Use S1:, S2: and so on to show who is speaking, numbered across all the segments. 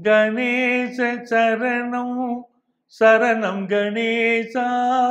S1: கணேச சரணம் சரணம் கணேசா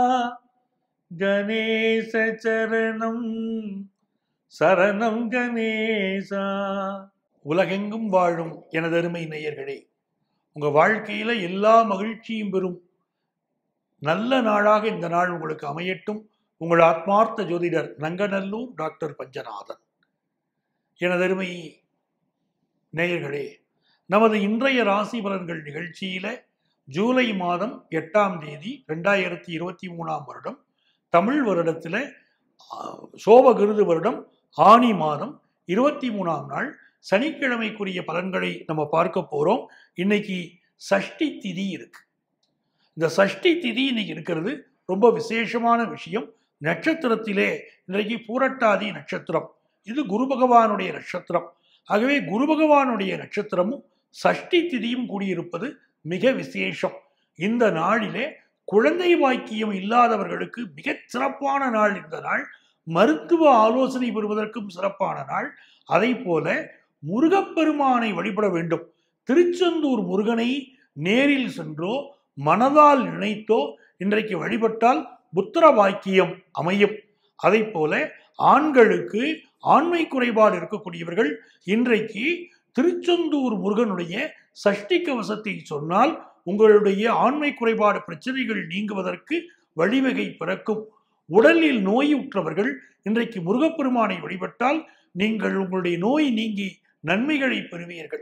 S1: கணேச சரணம் சரணம் கணேசா உலகெங்கும் வாழும் எனதருமை நேயர்களே உங்க வாழ்க்கையில எல்லா மகிழ்ச்சியும் பெறும் நல்ல நாளாக இந்த நாள் உங்களுக்கு அமையட்டும் உங்கள் ஆத்மார்த்த ஜோதிடர் நங்கநல்லூர் டாக்டர் பஞ்சநாதன் எனதருமை நேயர்களே நமது இன்றைய ராசி பலன்கள் நிகழ்ச்சியில ஜூலை மாதம் எட்டாம் தேதி ரெண்டாயிரத்தி இருபத்தி மூணாம் வருடம் தமிழ் வருடத்துல ஆஹ், சோபகிருது வருடம் ஆனி மாதம் இருபத்தி மூணாம் நாள் சனிக்கிழமைக்குரிய பலன்களை நம்ம பார்க்க போறோம் இன்னைக்கு சஷ்டி திதி இருக்கு இந்த சஷ்டி திதி இன்னைக்கு இருக்கிறது ரொம்ப விசேஷமான விஷயம் நட்சத்திரத்திலே இன்றைக்கு பூரட்டாதி நட்சத்திரம் இது குரு பகவானுடைய நட்சத்திரம் ஆகவே குரு பகவானுடைய நட்சத்திரமும் சஷ்டி திதியும் கூடியிருப்பது மிக விசேஷம் இந்த நாளிலே குழந்தை வாக்கியம் இல்லாதவர்களுக்கு மிகச் சிறப்பான நாள் இந்த நாள் மருத்துவ ஆலோசனை பெறுவதற்கும் சிறப்பான நாள் அதை போல முருகப்பெருமானை வழிபட வேண்டும் திருச்செந்தூர் முருகனை நேரில் சென்றோ மனதால் நினைத்தோ இன்றைக்கு வழிபட்டால் புத்திர வாக்கியம் அமையும் அதை போல ஆண்களுக்கு ஆண்மை குறைபாடு இருக்கக்கூடியவர்கள் இன்றைக்கு திருச்செந்தூர் முருகனுடைய சஷ்டி கவசத்தை சொன்னால் உங்களுடைய ஆண்மை குறைபாடு பிரச்சனைகள் நீங்குவதற்கு வழிவகை பிறக்கும் உடலில் நோயுற்றவர்கள் இன்றைக்கு முருகப்பெருமானை வழிபட்டால் நீங்கள் உங்களுடைய நோய் நீங்கி நன்மைகளை பெறுவீர்கள்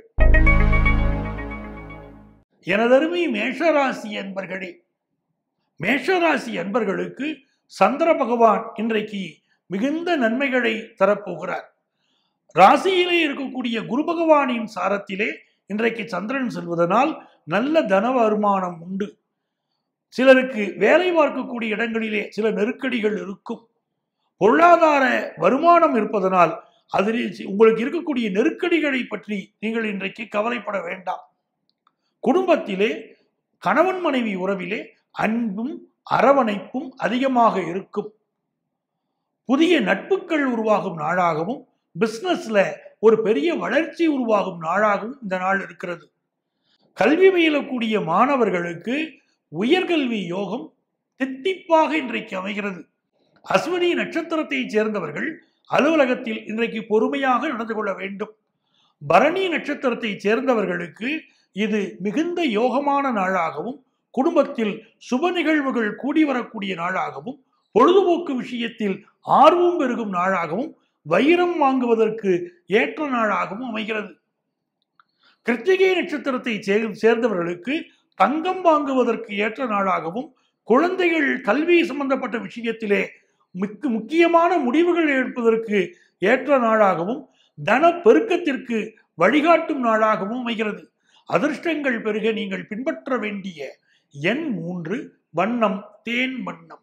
S1: எனதருமை மேஷராசி அன்பர்களே மேஷராசி அன்பர்களுக்கு சந்திர பகவான் இன்றைக்கு மிகுந்த நன்மைகளை தரப்போகிறார் ராசியிலே இருக்கக்கூடிய குரு பகவானின் சாரத்திலே இன்றைக்கு சந்திரன் செல்வதனால் நல்ல தன வருமானம் உண்டு சிலருக்கு வேலை பார்க்கக்கூடிய இடங்களிலே சில நெருக்கடிகள் இருக்கும் பொருளாதார வருமானம் இருப்பதனால் அதில் உங்களுக்கு இருக்கக்கூடிய நெருக்கடிகளை பற்றி நீங்கள் இன்றைக்கு கவலைப்பட வேண்டாம் குடும்பத்திலே கணவன் மனைவி உறவிலே அன்பும் அரவணைப்பும் அதிகமாக இருக்கும் புதிய நட்புகள் உருவாகும் நாளாகவும் பிசினஸ்ல ஒரு பெரிய வளர்ச்சி உருவாகும் நாளாகவும் இந்த நாள் இருக்கிறது கல்வி பயிலக்கூடிய மாணவர்களுக்கு உயர்கல்வி யோகம் தித்திப்பாக இன்றைக்கு அமைகிறது அஸ்வினி நட்சத்திரத்தை சேர்ந்தவர்கள் அலுவலகத்தில் இன்றைக்கு பொறுமையாக நடந்து கொள்ள வேண்டும் பரணி நட்சத்திரத்தை சேர்ந்தவர்களுக்கு இது மிகுந்த யோகமான நாளாகவும் குடும்பத்தில் சுப நிகழ்வுகள் கூடி வரக்கூடிய நாளாகவும் பொழுதுபோக்கு விஷயத்தில் ஆர்வம் பெருகும் நாளாகவும் வைரம் வாங்குவதற்கு ஏற்ற நாளாகவும் அமைகிறது கிருத்திகை நட்சத்திரத்தை சேர்- சேர்ந்தவர்களுக்கு தங்கம் வாங்குவதற்கு ஏற்ற நாளாகவும் குழந்தைகள் கல்வி சம்பந்தப்பட்ட விஷயத்திலே மிக்க முக்கியமான முடிவுகள் எடுப்பதற்கு ஏற்ற நாளாகவும் தன பெருக்கத்திற்கு வழிகாட்டும் நாளாகவும் அமைகிறது அதிர்ஷ்டங்கள் பெருக நீங்கள் பின்பற்ற வேண்டிய எண் மூன்று வண்ணம் தேன் வண்ணம்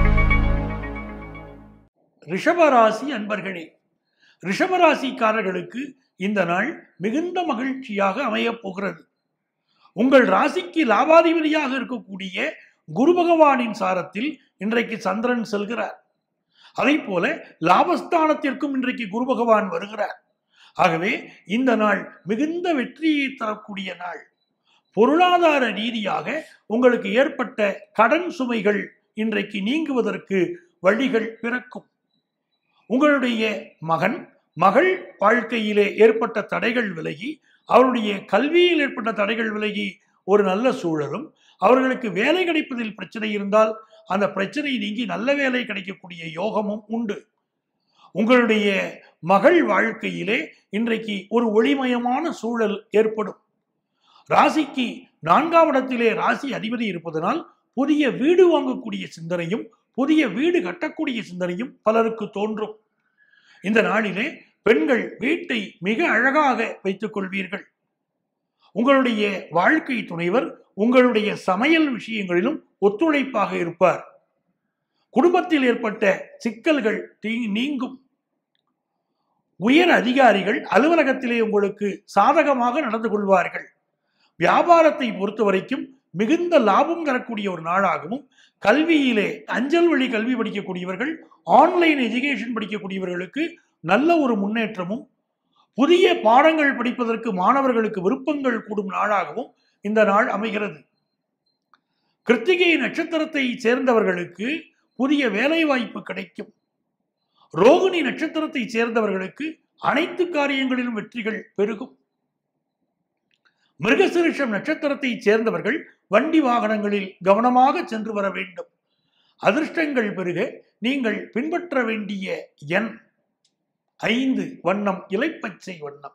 S1: ரிஷபராசி அன்பர்களே ரிஷபராசிக்காரர்களுக்கு இந்த நாள் மிகுந்த மகிழ்ச்சியாக அமையப் போகிறது உங்கள் ராசிக்கு லாபாதிபதியாக இருக்கக்கூடிய குரு பகவானின் சாரத்தில் இன்றைக்கு சந்திரன் செல்கிறார் அதை போல லாபஸ்தானத்திற்கும் இன்றைக்கு குரு பகவான் வருகிறார் ஆகவே இந்த நாள் மிகுந்த வெற்றியை தரக்கூடிய நாள் பொருளாதார ரீதியாக உங்களுக்கு ஏற்பட்ட கடன் சுமைகள் இன்றைக்கு நீங்குவதற்கு வழிகள் பிறக்கும் உங்களுடைய மகன் மகள் வாழ்க்கையிலே ஏற்பட்ட தடைகள் விலகி அவருடைய கல்வியில் ஏற்பட்ட தடைகள் விலகி ஒரு நல்ல சூழலும் அவர்களுக்கு வேலை கிடைப்பதில் பிரச்சனை இருந்தால் அந்த பிரச்சனை நீங்கி நல்ல வேலை கிடைக்கக்கூடிய யோகமும் உண்டு உங்களுடைய மகள் வாழ்க்கையிலே இன்றைக்கு ஒரு ஒளிமயமான சூழல் ஏற்படும் ராசிக்கு நான்காம் இடத்திலே ராசி அதிபதி இருப்பதனால் புதிய வீடு வாங்கக்கூடிய சிந்தனையும் புதிய வீடு கட்டக்கூடிய சிந்தனையும் பலருக்கு தோன்றும் இந்த நாளிலே பெண்கள் வீட்டை மிக அழகாக வைத்துக் கொள்வீர்கள் உங்களுடைய வாழ்க்கை துணைவர் உங்களுடைய சமையல் விஷயங்களிலும் ஒத்துழைப்பாக இருப்பார் குடும்பத்தில் ஏற்பட்ட சிக்கல்கள் தீ- நீங்கும் உயர் அதிகாரிகள் அலுவலகத்திலே உங்களுக்கு சாதகமாக நடந்து கொள்வார்கள் வியாபாரத்தை பொறுத்த வரைக்கும் மிகுந்த லாபம் தரக்கூடிய ஒரு நாளாகவும் கல்வியிலே அஞ்சல் வழி கல்வி படிக்கக்கூடியவர்கள் ஆன்லைன் எஜுகேஷன் படிக்கக்கூடியவர்களுக்கு நல்ல ஒரு முன்னேற்றமும் புதிய பாடங்கள் படிப்பதற்கு மாணவர்களுக்கு விருப்பங்கள் கூடும் நாளாகவும் இந்த நாள் அமைகிறது கிருத்திகை நட்சத்திரத்தை சேர்ந்தவர்களுக்கு புதிய வேலை வாய்ப்பு கிடைக்கும் ரோகிணி நட்சத்திரத்தை சேர்ந்தவர்களுக்கு அனைத்து காரியங்களிலும் வெற்றிகள் பெருகும் மிருகசிருஷம் நட்சத்திரத்தை சேர்ந்தவர்கள் வண்டி வாகனங்களில் கவனமாக சென்று வர வேண்டும் அதிர்ஷ்டங்கள் பெருக நீங்கள் பின்பற்ற வேண்டிய எண் ஐந்து வண்ணம் இலைப்பச்சை வண்ணம்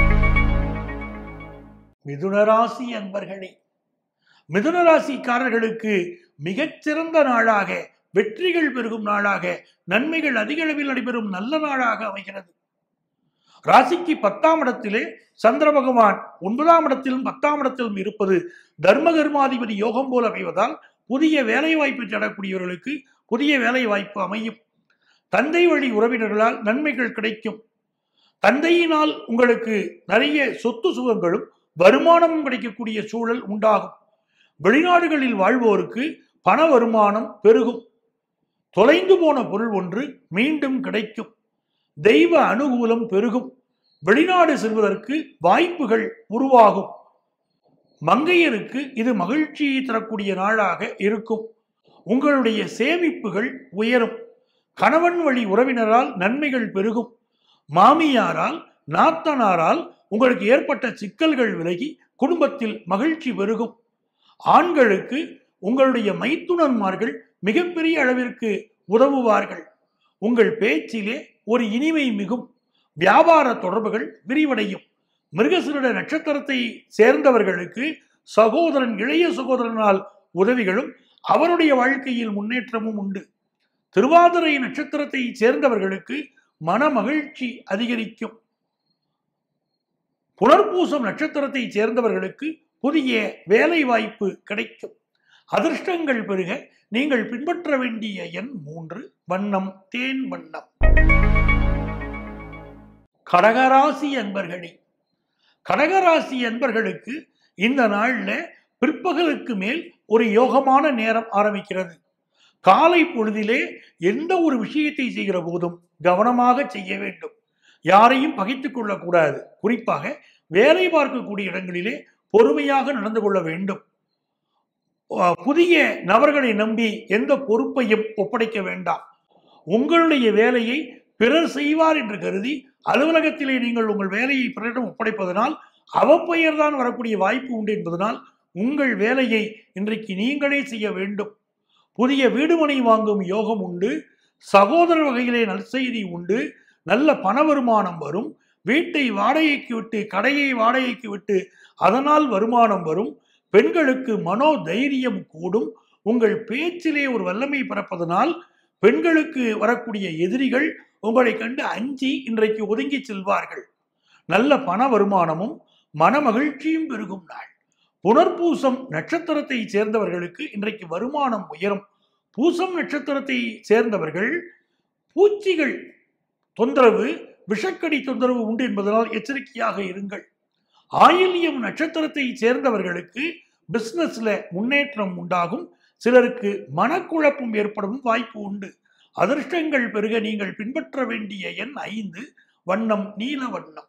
S1: மிதுனராசி அன்பர்களே மிதுனராசிக்காரர்களுக்கு மிகச்சிறந்த நாளாக வெற்றிகள் பெருகும் நாளாக நன்மைகள் அதிக அளவில் நடைபெறும் நல்ல நாளாக அமைகிறது ராசிக்கு பத்தாம் இடத்திலே சந்திர பகவான் ஒன்பதாம் இடத்திலும் பத்தாம் இடத்திலும் இருப்பது தர்ம கர்மாதிபதி யோகம் போல அமைவதால் புதிய வேலை வாய்ப்பு தேடக்கூடியவர்களுக்கு புதிய வேலை வாய்ப்பு அமையும் தந்தை வழி உறவினர்களால் நன்மைகள் கிடைக்கும் தந்தையினால் உங்களுக்கு நிறைய சொத்து சுகங்களும் வருமானமும் கிடைக்கக்கூடிய சூழல் உண்டாகும் வெளிநாடுகளில் வாழ்வோருக்கு பண வருமானம் பெருகும் தொலைந்து போன பொருள் ஒன்று மீண்டும் கிடைக்கும் தெய்வ அனுகூலம் பெருகும் வெளிநாடு செல்வதற்கு வாய்ப்புகள் உருவாகும் மங்கையருக்கு இது மகிழ்ச்சியை தரக்கூடிய நாளாக இருக்கும் உங்களுடைய சேமிப்புகள் உயரும் கணவன் வழி உறவினரால் நன்மைகள் பெருகும் மாமியாரால் நாத்தனாரால் உங்களுக்கு ஏற்பட்ட சிக்கல்கள் விலகி குடும்பத்தில் மகிழ்ச்சி பெருகும் ஆண்களுக்கு உங்களுடைய மைத்துனன்மார்கள் மிகப்பெரிய அளவிற்கு உதவுவார்கள் உங்கள் பேச்சிலே ஒரு இனிமை மிகும் வியாபார தொடர்புகள் விரிவடையும் மிருகசிருட நட்சத்திரத்தை சேர்ந்தவர்களுக்கு சகோதரன் இளைய சகோதரனால் உதவிகளும் அவருடைய வாழ்க்கையில் முன்னேற்றமும் உண்டு திருவாதிரை நட்சத்திரத்தை சேர்ந்தவர்களுக்கு மன மகிழ்ச்சி அதிகரிக்கும் புனர்பூசம் நட்சத்திரத்தை சேர்ந்தவர்களுக்கு புதிய வேலை வாய்ப்பு கிடைக்கும் அதிர்ஷ்டங்கள் பெருக நீங்கள் பின்பற்ற வேண்டிய எண் மூன்று வண்ணம் தேன் வண்ணம் கடகராசி அன்பர்களே கடகராசி அன்பர்களுக்கு இந்த நாள்ல பிற்பகலுக்கு மேல் ஒரு யோகமான நேரம் ஆரம்பிக்கிறது காலை பொழுதிலே எந்த ஒரு விஷயத்தை செய்கிற போதும் கவனமாக செய்ய வேண்டும் யாரையும் பகைத்துக் கொள்ளக்கூடாது குறிப்பாக வேலை பார்க்கக்கூடிய இடங்களிலே பொறுமையாக நடந்து கொள்ள வேண்டும் அஹ் புதிய நபர்களை நம்பி எந்த பொறுப்பையும் ஒப்படைக்க வேண்டாம் உங்களுடைய வேலையை பிறர் செய்வார் என்று கருதி அலுவலகத்திலே நீங்கள் உங்கள் வேலையை பிறரிடம் ஒப்படைப்பதனால் அவப்பெயர் தான் வரக்கூடிய வாய்ப்பு உண்டு என்பதனால் உங்கள் வேலையை இன்றைக்கு நீங்களே செய்ய வேண்டும் புதிய வீடுமனை வாங்கும் யோகம் உண்டு சகோதர வகையிலே நற்செய்தி உண்டு நல்ல பண வருமானம் வரும் வீட்டை வாடகைக்கு விட்டு கடையை வாடகைக்கு விட்டு அதனால் வருமானம் வரும் பெண்களுக்கு மனோ தைரியம் கூடும் உங்கள் பேச்சிலே ஒரு வல்லமை பிறப்பதனால் பெண்களுக்கு வரக்கூடிய எதிரிகள் உங்களை கண்டு அஞ்சி இன்றைக்கு ஒதுங்கி செல்வார்கள் நல்ல பண வருமானமும் மன மகிழ்ச்சியும் பெருகும் நாள் புனர்பூசம் நட்சத்திரத்தை சேர்ந்தவர்களுக்கு இன்றைக்கு வருமானம் உயரும் பூசம் நட்சத்திரத்தை சேர்ந்தவர்கள் பூச்சிகள் தொந்தரவு விஷக்கடி தொந்தரவு உண்டு என்பதனால் எச்சரிக்கையாக இருங்கள் ஆயில்யம் நட்சத்திரத்தை சேர்ந்தவர்களுக்கு பிசினஸ்ல முன்னேற்றம் உண்டாகும் சிலருக்கு மனக்குழப்பம் ஏற்படும் வாய்ப்பு உண்டு அதிர்ஷ்டங்கள் பெருக நீங்கள் பின்பற்ற வேண்டிய எண் ஐந்து வண்ணம் நீல வண்ணம்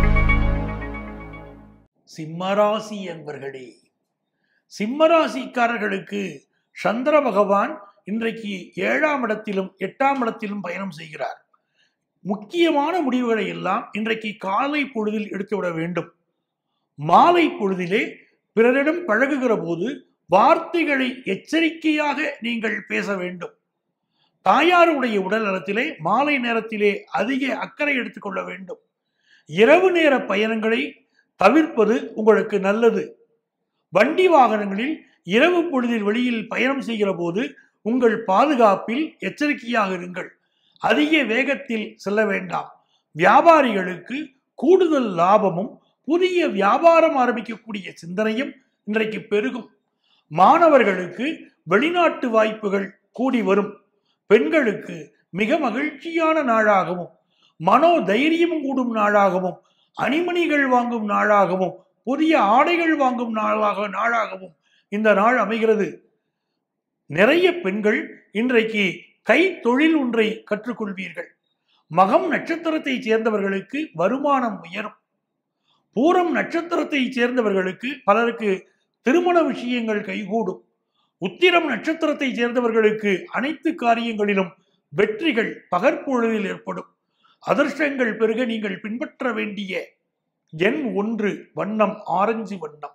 S1: சிம்மராசி என்பர்களே சிம்மராசிக்காரர்களுக்கு சந்திர பகவான் இன்றைக்கு ஏழாம் இடத்திலும் எட்டாம் இடத்திலும் பயணம் செய்கிறார் முக்கியமான முடிவுகளை எல்லாம் இன்றைக்கு காலை பொழுதில் எடுத்துவிட வேண்டும் மாலை பொழுதிலே பிறரிடம் பழகுகிற போது வார்த்தைகளை எச்சரிக்கையாக நீங்கள் பேச வேண்டும் தாயாருடைய உடல் நலத்திலே மாலை நேரத்திலே அதிக அக்கறை எடுத்துக்கொள்ள வேண்டும் இரவு நேர பயணங்களை தவிர்ப்பது உங்களுக்கு நல்லது வண்டி வாகனங்களில் இரவு பொழுதில் வெளியில் பயணம் செய்கிற போது உங்கள் பாதுகாப்பில் எச்சரிக்கையாக இருங்கள் அதிக வேகத்தில் செல்ல வேண்டாம் வியாபாரிகளுக்கு கூடுதல் லாபமும் புதிய வியாபாரம் ஆரம்பிக்கக்கூடிய சிந்தனையும் இன்றைக்கு பெருகும் மாணவர்களுக்கு வெளிநாட்டு வாய்ப்புகள் கூடி வரும் பெண்களுக்கு மிக மகிழ்ச்சியான நாளாகவும் மனோ தைரியமும் கூடும் நாளாகவும் அணிமணிகள் வாங்கும் நாளாகவும் புதிய ஆடைகள் வாங்கும் நாளாக நாளாகவும் இந்த நாள் அமைகிறது நிறைய பெண்கள் இன்றைக்கு கை தொழில் ஒன்றை கற்றுக்கொள்வீர்கள் மகம் நட்சத்திரத்தை சேர்ந்தவர்களுக்கு வருமானம் உயரும் பூரம் நட்சத்திரத்தை சேர்ந்தவர்களுக்கு பலருக்கு திருமண விஷயங்கள் கைகூடும் உத்திரம் நட்சத்திரத்தை சேர்ந்தவர்களுக்கு அனைத்து காரியங்களிலும் வெற்றிகள் பகற்பொழுதில் ஏற்படும் அதிர்ஷ்டங்கள் பெருக நீங்கள் பின்பற்ற வேண்டிய எண் ஒன்று வண்ணம் ஆரஞ்சு வண்ணம்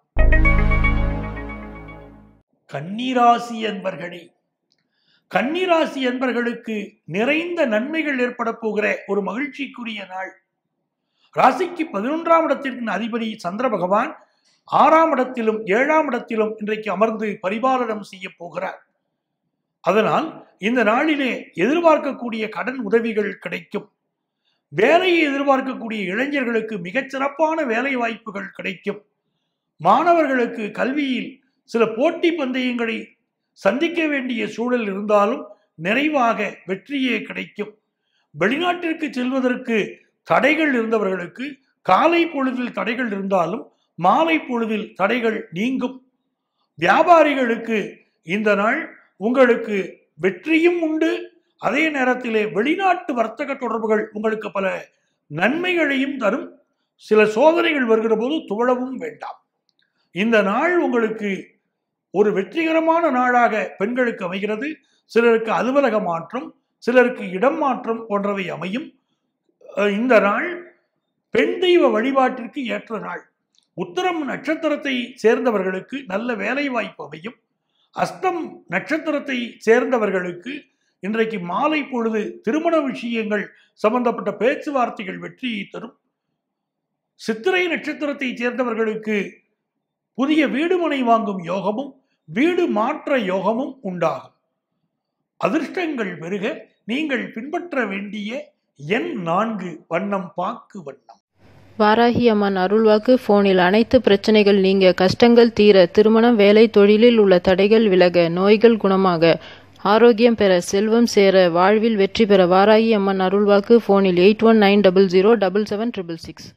S1: கன்னிராசி என்பர்களே கன்னிராசி என்பர்களுக்கு நிறைந்த நன்மைகள் ஏற்பட போகிற ஒரு மகிழ்ச்சிக்குரிய நாள் ராசிக்கு பதினொன்றாம் இடத்திற்கு அதிபதி சந்திர பகவான் ஆறாம் இடத்திலும் ஏழாம் இடத்திலும் இன்றைக்கு அமர்ந்து பரிபாலனம் செய்ய போகிறார் அதனால் இந்த நாளிலே எதிர்பார்க்கக்கூடிய கடன் உதவிகள் கிடைக்கும் வேலையை எதிர்பார்க்கக்கூடிய இளைஞர்களுக்கு மிகச் சிறப்பான வேலை வாய்ப்புகள் கிடைக்கும் மாணவர்களுக்கு கல்வியில் சில போட்டி பந்தயங்களை சந்திக்க வேண்டிய சூழல் இருந்தாலும் நிறைவாக வெற்றியே கிடைக்கும் வெளிநாட்டிற்கு செல்வதற்கு தடைகள் இருந்தவர்களுக்கு காலை பொழுதில் தடைகள் இருந்தாலும் மாலை பொழுதில் தடைகள் நீங்கும் வியாபாரிகளுக்கு இந்த நாள் உங்களுக்கு வெற்றியும் உண்டு அதே நேரத்திலே வெளிநாட்டு வர்த்தக தொடர்புகள் உங்களுக்கு பல நன்மைகளையும் தரும் சில சோதனைகள் வருகிற போது துவளவும் வேண்டாம் இந்த நாள் உங்களுக்கு ஒரு வெற்றிகரமான நாளாக பெண்களுக்கு அமைகிறது சிலருக்கு அலுவலக மாற்றம் சிலருக்கு இடம் மாற்றம் போன்றவை அமையும் அஹ் இந்த நாள் பெண் தெய்வ வழிபாட்டிற்கு ஏற்ற நாள் உத்தரம் நட்சத்திரத்தை சேர்ந்தவர்களுக்கு நல்ல வேலை வாய்ப்பு அமையும் அஸ்தம் நட்சத்திரத்தை சேர்ந்தவர்களுக்கு இன்றைக்கு மாலை பொழுது திருமண விஷயங்கள் சம்பந்தப்பட்ட பேச்சுவார்த்தைகள் வெற்றியை தரும் சித்திரை நட்சத்திரத்தை சேர்ந்தவர்களுக்கு புதிய வீடுமனை வாங்கும் யோகமும் வீடு மாற்ற யோகமும் உண்டாகும் அதிர்ஷ்டங்கள் பெருக நீங்கள் பின்பற்ற வேண்டிய எண் நான்கு வண்ணம் பாக்கு வண்ணம்
S2: வாராகி அம்மன் அருள்வாக்கு போனில் அனைத்து பிரச்சனைகள் நீங்க கஷ்டங்கள் தீர திருமணம் வேலை தொழிலில் உள்ள தடைகள் விலக நோய்கள் குணமாக ஆரோக்கியம் பெற செல்வம் சேர வாழ்வில் வெற்றி பெற வாராகி அம்மன் அருள்வாக்கு போனில் eight one nine double zero double seven triple six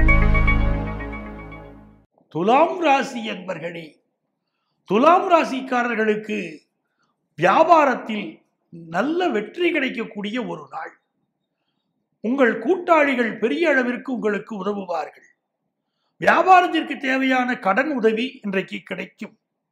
S1: துலாம் ராசி என்பர்களே துலாம் ராசிக்காரர்களுக்கு வியாபாரத்தில் நல்ல வெற்றி கிடைக்கக்கூடிய ஒரு நாள் உங்கள் கூட்டாளிகள் பெரிய அளவிற்கு உங்களுக்கு உதவுவார்கள் வியாபாரத்திற்கு தேவையான கடன் உதவி இன்றைக்கு கிடைக்கும்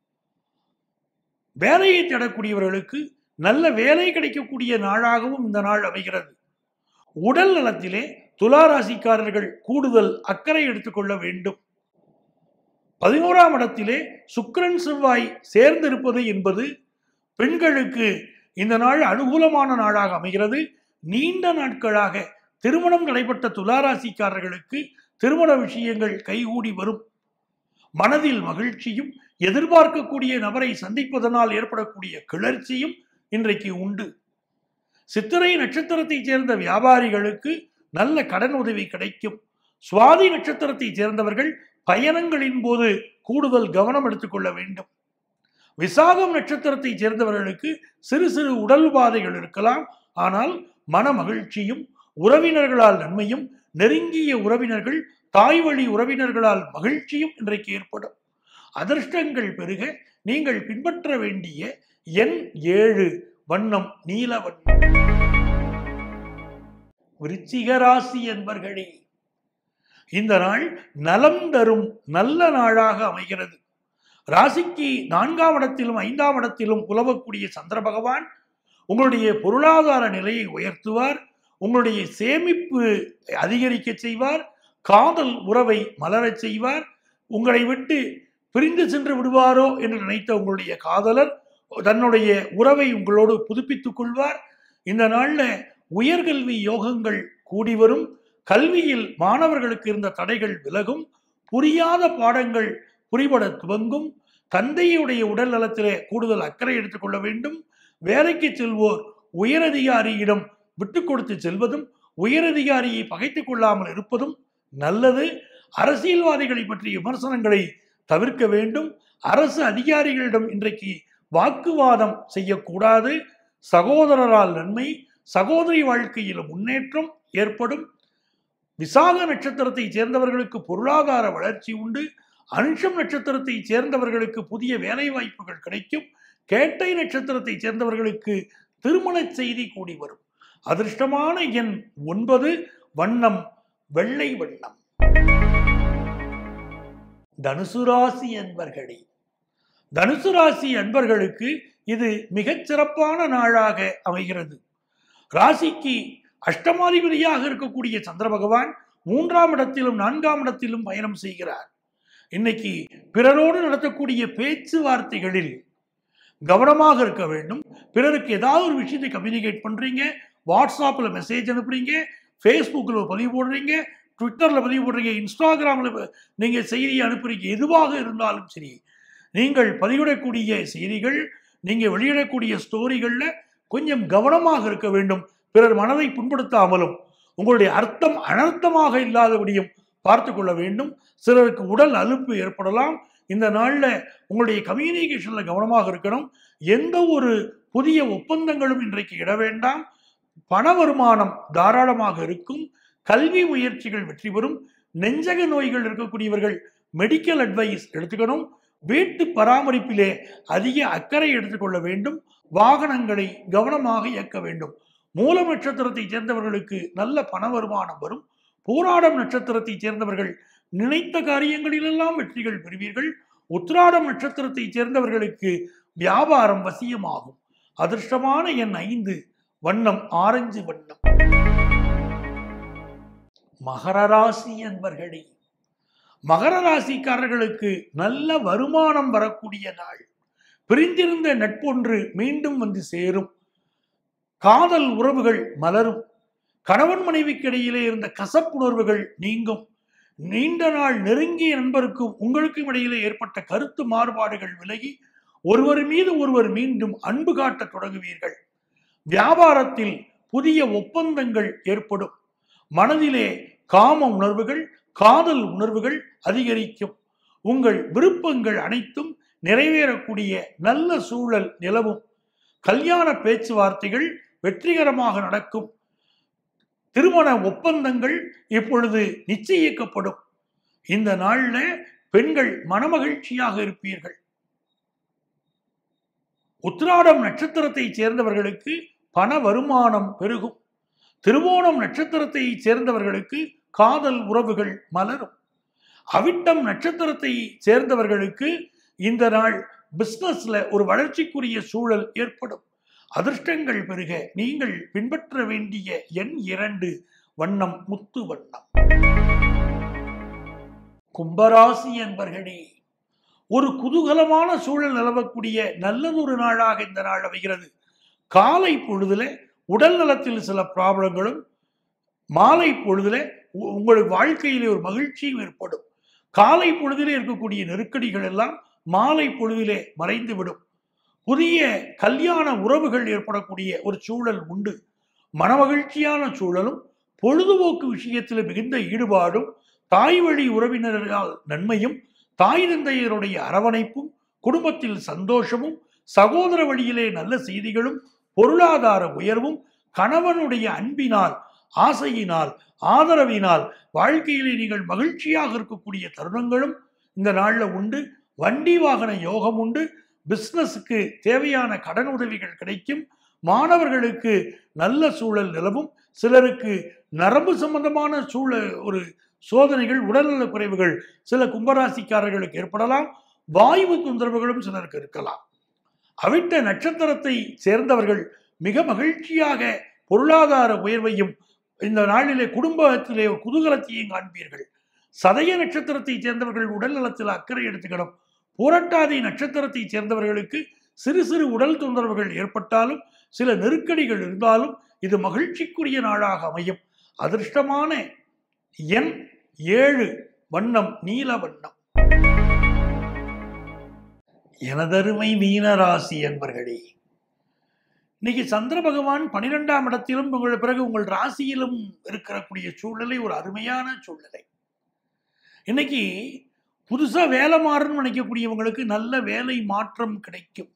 S1: வேலையை தேடக்கூடியவர்களுக்கு நல்ல வேலை கிடைக்கக்கூடிய நாளாகவும் இந்த நாள் அமைகிறது உடல் நலத்திலே துலா ராசிக்காரர்கள் கூடுதல் அக்கறை எடுத்துக்கொள்ள வேண்டும் பதினோராம் இடத்திலே சுக்கிரன் செவ்வாய் சேர்ந்திருப்பது என்பது பெண்களுக்கு இந்த நாள் அனுகூலமான நாளாக அமைகிறது நீண்ட நாட்களாக திருமணம் நடைபெற்ற துளாராசிக்காரர்களுக்கு திருமண விஷயங்கள் கைகூடி வரும் மனதில் மகிழ்ச்சியும் எதிர்பார்க்கக்கூடிய நபரை சந்திப்பதனால் ஏற்படக்கூடிய கிளர்ச்சியும் இன்றைக்கு உண்டு சித்திரை நட்சத்திரத்தைச் சேர்ந்த வியாபாரிகளுக்கு நல்ல கடன் உதவி கிடைக்கும் சுவாதி நட்சத்திரத்தைச் சேர்ந்தவர்கள் பயணங்களின் போது கூடுதல் கவனம் எடுத்துக்கொள்ள வேண்டும் விசாகம் நட்சத்திரத்தைச் சேர்ந்தவர்களுக்கு சிறு சிறு உடல் உபாதைகள் இருக்கலாம் ஆனால் மன மகிழ்ச்சியும் உறவினர்களால் நன்மையும் நெருங்கிய உறவினர்கள் தாய் வழி உறவினர்களால் மகிழ்ச்சியும் இன்றைக்கு ஏற்படும் அதிர்ஷ்டங்கள் பெருக நீங்கள் பின்பற்ற வேண்டிய எண் ஏழு வண்ணம் நீல வண்ணம் விருச்சிக ராசி என்பர்களே இந்த நாள் நலம் தரும் நல்ல நாளாக அமைகிறது ராசிக்கு நான்காம் இடத்திலும் ஐந்தாம் இடத்திலும் உலவக்கூடிய சந்திர பகவான் உங்களுடைய பொருளாதார நிலையை உயர்த்துவார் உங்களுடைய சேமிப்பு அதிகரிக்க செய்வார் காதல் உறவை மலரச் செய்வார் உங்களை விட்டு பிரிந்து சென்று விடுவாரோ என்று நினைத்த உங்களுடைய காதலர் தன்னுடைய உறவை உங்களோடு புதுப்பித்துக் கொள்வார் இந்த நாள்ல உயர்கல்வி யோகங்கள் கூடி வரும் கல்வியில் மாணவர்களுக்கு இருந்த தடைகள் விலகும் புரியாத பாடங்கள் புரிபட துவங்கும் தந்தையுடைய உடல் நலத்திலே கூடுதல் அக்கறை எடுத்துக்கொள்ள வேண்டும் வேலைக்கு செல்வோர் உயரதிகாரியிடம் விட்டு கொடுத்து செல்வதும் உயரதிகாரியை பகைத்துக் கொள்ளாமல் இருப்பதும் நல்லது அரசியல்வாதிகளை பற்றிய விமர்சனங்களை தவிர்க்க வேண்டும் அரசு அதிகாரிகளிடம் இன்றைக்கு வாக்குவாதம் செய்யக்கூடாது சகோதரரால் நன்மை சகோதரி வாழ்க்கையில் முன்னேற்றம் ஏற்படும் விசாக நட்சத்திரத்தை சேர்ந்தவர்களுக்கு பொருளாதார வளர்ச்சி உண்டு அனுஷம் நட்சத்திரத்தை சேர்ந்தவர்களுக்கு புதிய வேலை வாய்ப்புகள் கிடைக்கும் கேட்டை நட்சத்திரத்தை சேர்ந்தவர்களுக்கு திருமண செய்தி கூடி வரும் அதிர்ஷ்டமான எண் ஒன்பது வண்ணம் வெள்ளை வண்ணம் தனுசு ராசி அன்பர்களே தனுசு ராசி அன்பர்களுக்கு இது மிகச் சிறப்பான நாளாக அமைகிறது ராசிக்கு அஷ்டமாதிபதியாக இருக்கக்கூடிய சந்திர பகவான் மூன்றாம் இடத்திலும் நான்காம் இடத்திலும் பயணம் செய்கிறார் இன்னைக்கு பிறரோடு நடத்தக்கூடிய பேச்சுவார்த்தைகளில் கவனமாக இருக்க வேண்டும் பிறருக்கு ஏதாவது ஒரு விஷயத்தை கம்யூனிகேட் பண்றீங்க வாட்ஸ்அப்பில் மெசேஜ் அனுப்புறீங்க ஃபேஸ்புக்கில் பதிவு போடுறீங்க ட்விட்டரில் பதிவு போடுறீங்க இன்ஸ்டாகிராமில் நீங்கள் செய்தி அனுப்புறீங்க எதுவாக இருந்தாலும் சரி நீங்கள் பதிவிடக்கூடிய செய்திகள் நீங்கள் வெளியிடக்கூடிய ஸ்டோரிகளில் கொஞ்சம் கவனமாக இருக்க வேண்டும் பிறர் மனதை புண்படுத்தாமலும் உங்களுடைய அர்த்தம் அனர்த்தமாக இல்லாதபடியும் பார்த்து கொள்ள வேண்டும் சிலருக்கு உடல் அலுப்பு ஏற்படலாம் இந்த நாளில் உங்களுடைய கம்யூனிகேஷனில் கவனமாக இருக்கணும் எந்த ஒரு புதிய ஒப்பந்தங்களும் இன்றைக்கு இட வேண்டாம் பண வருமானம் தாராளமாக இருக்கும் கல்வி முயற்சிகள் வெற்றி பெறும் நெஞ்சக நோய்கள் இருக்கக்கூடியவர்கள் மெடிக்கல் அட்வைஸ் எடுத்துக்கணும் வீட்டு பராமரிப்பிலே அதிக அக்கறை எடுத்துக்கொள்ள வேண்டும் வாகனங்களை கவனமாக இயக்க வேண்டும் மூல நட்சத்திரத்தை சேர்ந்தவர்களுக்கு நல்ல பண வருமானம் வரும் போராடம் நட்சத்திரத்தை சேர்ந்தவர்கள் நினைத்த காரியங்களிலெல்லாம் வெற்றிகள் பெறுவீர்கள் உத்திராடம் நட்சத்திரத்தை சேர்ந்தவர்களுக்கு வியாபாரம் வசியமாகும் அதிர்ஷ்டமான எண் ஐந்து வண்ணம் ஆரஞ்சு வண்ணம் மகர ராசி என்பர்களே மகர ராசிக்காரர்களுக்கு நல்ல வருமானம் வரக்கூடிய நாள் பிரிந்திருந்த நட்பொன்று மீண்டும் வந்து சேரும் காதல் உறவுகள் மலரும் கணவன் மனைவிக்கு இடையிலே இருந்த கசப்புணர்வுகள் நீங்கும் நீண்ட நாள் நெருங்கிய நண்பருக்கும் உங்களுக்கும் இடையிலே ஏற்பட்ட கருத்து மாறுபாடுகள் விலகி ஒருவர் மீது ஒருவர் மீண்டும் அன்பு காட்டத் தொடங்குவீர்கள் வியாபாரத்தில் புதிய ஒப்பந்தங்கள் ஏற்படும் மனதிலே காம உணர்வுகள் காதல் உணர்வுகள் அதிகரிக்கும் உங்கள் விருப்பங்கள் அனைத்தும் நிறைவேறக்கூடிய நல்ல சூழல் நிலவும் கல்யாண பேச்சுவார்த்தைகள் வெற்றிகரமாக நடக்கும் திருமண ஒப்பந்தங்கள் இப்பொழுது நிச்சயிக்கப்படும் இந்த நாள்ல பெண்கள் மனமகிழ்ச்சியாக இருப்பீர்கள் உத்திராடம் நட்சத்திரத்தை சேர்ந்தவர்களுக்கு பண வருமானம் பெருகும் திருவோணம் நட்சத்திரத்தை சேர்ந்தவர்களுக்கு காதல் உறவுகள் மலரும் அவிட்டம் நட்சத்திரத்தை சேர்ந்தவர்களுக்கு இந்த நாள் பிசினஸ்ல ஒரு வளர்ச்சிக்குரிய சூழல் ஏற்படும் அதிர்ஷ்டங்கள் பெருக நீங்கள் பின்பற்ற வேண்டிய எண் இரண்டு வண்ணம் முத்து வண்ணம் கும்பராசி என்பர்களே ஒரு குதூகலமான சூழல் நிலவக்கூடிய நல்லதொரு நாளாக இந்த நாள் அமைகிறது காலை பொழுதுல உடல் நலத்தில் சில ப்ராப்ளங்களும் மாலை பொழுதுல உ- உங்களுக்கு வாழ்க்கையிலே ஒரு மகிழ்ச்சியும் ஏற்படும் காலை பொழுதிலே இருக்கக்கூடிய நெருக்கடிகள் எல்லாம் மாலை பொழுதிலே மறைந்துவிடும் புதிய கல்யாண உறவுகள் ஏற்படக்கூடிய ஒரு சூழல் உண்டு மனமகிழ்ச்சியான சூழலும் பொழுதுபோக்கு விஷயத்தில் மிகுந்த ஈடுபாடும் தாய் வழி உறவினர்களால் நன்மையும் தாய் தந்தையருடைய அரவணைப்பும் குடும்பத்தில் சந்தோஷமும் சகோதர வழியிலே நல்ல செய்திகளும் பொருளாதார உயர்வும் கணவனுடைய அன்பினால் ஆசையினால் ஆதரவினால் வாழ்க்கையிலே நீங்கள் மகிழ்ச்சியாக இருக்கக்கூடிய தருணங்களும் இந்த நாளில் உண்டு வண்டி வாகன யோகம் உண்டு பிஸ்னஸுக்கு தேவையான கடன் உதவிகள் கிடைக்கும் மாணவர்களுக்கு நல்ல சூழல் நிலவும் சிலருக்கு நரம்பு சம்பந்தமான சூழல் ஒரு சோதனைகள் உடல்நல குறைவுகள் சில கும்பராசிக்காரர்களுக்கு ஏற்படலாம் வாயு தொந்தரவுகளும் சிலருக்கு இருக்கலாம் அவிட்ட நட்சத்திரத்தை சேர்ந்தவர்கள் மிக மகிழ்ச்சியாக பொருளாதார உயர்வையும் இந்த நாளிலே குடும்பத்திலே ஒரு குதூகலத்தையும் காண்பீர்கள் சதய நட்சத்திரத்தை சேர்ந்தவர்கள் உடல் நலத்தில் அக்கறை எடுத்துக்கணும் புரட்டாதி நட்சத்திரத்தை சேர்ந்தவர்களுக்கு சிறு சிறு உடல் தொந்தரவுகள் ஏற்பட்டாலும் சில நெருக்கடிகள் இருந்தாலும் இது மகிழ்ச்சிக்குரிய நாளாக அமையும் அதிர்ஷ்டமான எண் ஏழு வண்ணம் நீல வண்ணம் எனதருமை மீனராசி என்பர்களே இன்னைக்கு சந்திர பகவான் பனிரெண்டாம் இடத்திலும் உங்கள் பிறகு உங்கள் ராசியிலும் இருக்கக்கூடிய சூழ்நிலை ஒரு அருமையான சூழ்நிலை இன்னைக்கு புதுசா வேலை மாறணும்னு நினைக்கக்கூடியவங்களுக்கு நல்ல வேலை மாற்றம் கிடைக்கும்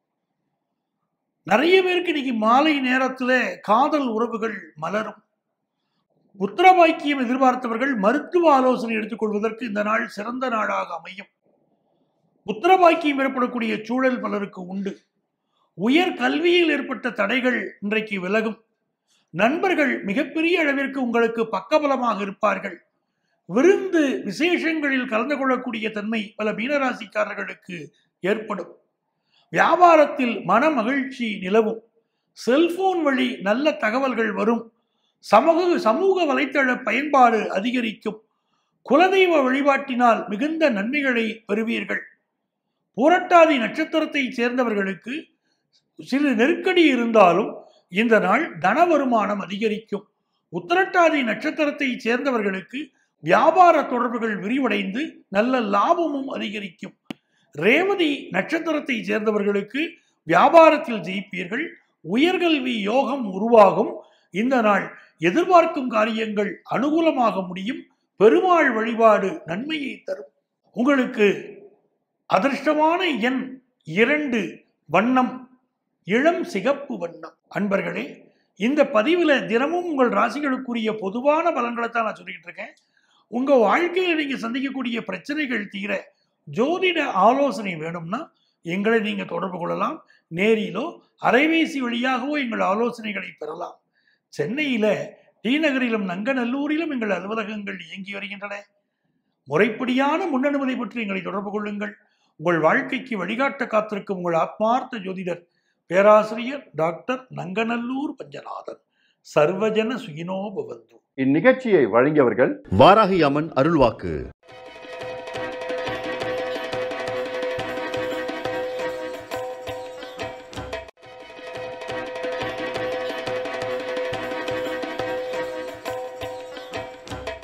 S1: நிறைய பேருக்கு இன்னைக்கு மாலை நேரத்துல காதல் உறவுகள் மலரும் புத்திர பாக்கியம் எதிர்பார்த்தவர்கள் மருத்துவ ஆலோசனை எடுத்துக்கொள்வதற்கு இந்த நாள் சிறந்த நாளாக அமையும் புத்திர பாக்கியம் ஏற்படக்கூடிய சூழல் பலருக்கு உண்டு உயர் கல்வியில் ஏற்பட்ட தடைகள் இன்றைக்கு விலகும் நண்பர்கள் மிகப்பெரிய அளவிற்கு உங்களுக்கு பக்கபலமாக இருப்பார்கள் விருந்து விசேஷங்களில் கலந்து கொள்ளக்கூடிய தன்மை பல மீனராசிக்காரர்களுக்கு ஏற்படும் வியாபாரத்தில் மன மகிழ்ச்சி நிலவும் செல்போன் வழி நல்ல தகவல்கள் வரும் சமூக சமூக வலைத்தள பயன்பாடு அதிகரிக்கும் குலதெய்வ வழிபாட்டினால் மிகுந்த நன்மைகளை பெறுவீர்கள் பூரட்டாதி நட்சத்திரத்தை சேர்ந்தவர்களுக்கு சிறு நெருக்கடி இருந்தாலும் இந்த நாள் தன வருமானம் அதிகரிக்கும் உத்திரட்டாதி நட்சத்திரத்தை சேர்ந்தவர்களுக்கு வியாபார தொடர்புகள் விரிவடைந்து நல்ல லாபமும் அதிகரிக்கும் ரேவதி நட்சத்திரத்தை சேர்ந்தவர்களுக்கு வியாபாரத்தில் ஜெயிப்பீர்கள் உயர்கல்வி யோகம் உருவாகும் இந்த நாள் எதிர்பார்க்கும் காரியங்கள் அனுகூலமாக முடியும் பெருமாள் வழிபாடு நன்மையை தரும் உங்களுக்கு அதிர்ஷ்டமான எண் இரண்டு வண்ணம் இளம் சிகப்பு வண்ணம் அன்பர்களே இந்த பதிவில் தினமும் உங்கள் ராசிகளுக்குரிய பொதுவான பலன்களை தான் நான் சொல்லிக்கிட்டு இருக்கேன் உங்கள் வாழ்க்கையில் நீங்கள் சந்திக்கக்கூடிய பிரச்சனைகள் தீர ஜோதிட ஆலோசனை வேணும்னா எங்களை நீங்கள் தொடர்பு கொள்ளலாம் நேரிலோ அலைபேசி வழியாகவோ எங்கள் ஆலோசனைகளை பெறலாம் சென்னையில் டி நகரிலும் நங்கநல்லூரிலும் எங்கள் அலுவலகங்கள் இயங்கி வருகின்றன முறைப்படியான முன்னனுமதி பற்றி எங்களை தொடர்பு கொள்ளுங்கள் உங்கள் வாழ்க்கைக்கு வழிகாட்ட காத்திருக்கும் உங்கள் ஆத்மார்த்த ஜோதிடர் பேராசிரியர் டாக்டர் நங்கநல்லூர் பஞ்சநாதன் சர்வஜன சுகினோ பவந்து
S3: இந்நிகழ்ச்சியை வழங்கியவர்கள்
S4: வாராகி அம்மன் அருள்வாக்கு